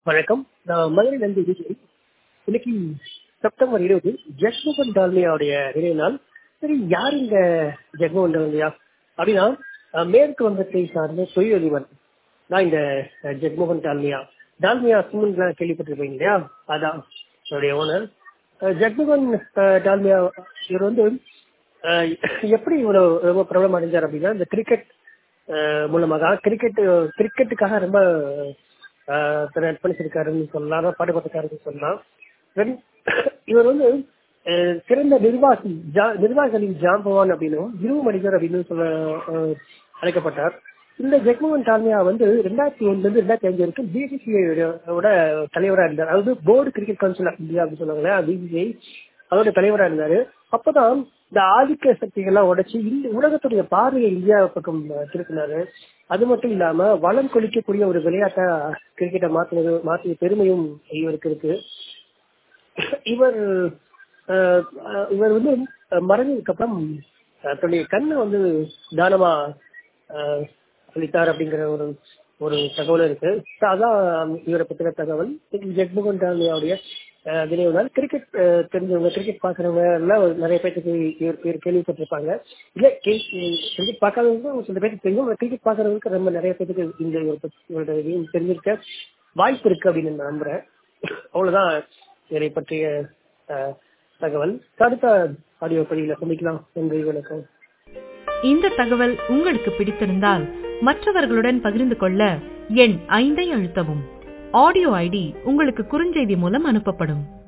வணக்கம் நான் மதுரையிலிருந்து விஜய் இன்னைக்கு செப்டம்பர் இருபது ஜெக்மோகன் டால்மியாவுடைய நினைவு நாள் சரி யார் இந்த ஜெக்மோகன் டால்மியா அப்படின்னா அஹ், மேற்கு வங்கத்தை சார்ந்த தொழிலதிபர் நான் இந்த அஹ், ஜெக்மோகன் டால்மியா டால்மியா சிமெண்ட்லாம் கேள்விப்பட்டிருப்பீங்க இல்லையா அதான் என்னுடைய ஓனர் ஜெக்மோகன் அஹ், டால்மியா இவர் வந்து அஹ், எப்படி இவ்வளவு ரொம்ப பிரபலம் அடைஞ்சார் அப்படின்னா இந்த கிரிக்கெட் அஹ், மூலமாக கிரிக்கெட் கிரிக்கெட்டுக்காக ரொம்ப ஆஹ் தன்னை அர்ப்பணிச்சிருக்காருன்னு சொல்லலாம் பாடுபட்டிருக்காருன்னு சொல்லலாம் Then, இவர் வந்து ஆஹ் சிறந்த நிர்வாகி ஜா- நிர்வாகிகளின் ஜாம்பவான் அப்படின்னும் இருவு மனிதர் அப்படின்னு சொல்ல ஆஹ் அழைக்கப்பட்டார் இந்த ஜெக்மோகன் டால்மியா வந்து ரெண்டாயிரத்தி ஒண்ணுல இருந்து ரெண்டாயிரத்தி அஞ்சு வரைக்கும் பிசிசிஐ தலைவராக இருந்தார் அதாவது board cricket council of India அப்படின்னு சொல்லுவாங்க பிசிசிஐ அதோட தலைவராக இருந்தாரு அப்பதான் இந்த ஆதிக்க சக்திகள்லாம் உடைச்சு இந்த உலகத்துடைய பார்வையை இந்தியா பக்கம் அஹ், திருப்பினாரு அது மட்டும் இல்லாம வளம் கொளிக்கக்கூடிய ஒரு விளையாட்டா கிரிக்கெட்டை மாத்தினது மாற்றிய பெருமையும் இவருக்கு இருக்கு இவர் அஹ், அஹ், இவர் வந்து அஹ், மறைஞ்சதுக்கு அப்புறம் அஹ், தன்னுடைய கண்ணை வந்து தானமா அஹ், அளித்தார் அப்படிங்கிற ஒரு ஒரு தகவல் இருக்கு So, அதான் இவரை பத்தின தகவல் ஜெக்மோகன் டாலியாவுடைய அஹ், நினைவு நாள் கிரிக்கெட் அஹ், தெரிஞ்சவங்க கிரிக்கெட் பாக்குறவங்க எல்லாம் ஒரு நிறைய பேருக்கு இவர் பேர் கேள்விப்பட்டிருப்பாங்க இல்ல கிரிக்கெட் பார்க்காதவங்க ஒரு சில பேருக்கு தெரியும் கிரிக்கெட் பாக்குறவங்களுக்கு ரொம்ப நிறைய பேருக்கு இந்த இவரை பத்தி- இவரோட இதையும் தெரிஞ்சிருக்க வாய்ப்பு இருக்கு அப்படின்னு நான் நம்புறேன் அவ்வளவுதான் இவரை பற்றிய அஹ், தகவல் அடுத்த ஆடியோ பதிவில் சந்திக்கலாம் நன்றி வணக்கம் இந்த தகவல் உங்களுக்கு பிடித்திருந்தால் மற்றவர்களுடன் பகிர்ந்து கொள்ள எண் ஐந்தை அழுத்தவும் ஆடியோ ஐடி உங்களுக்கு குறுஞ்செய்தி மூலம் அனுப்பப்படும்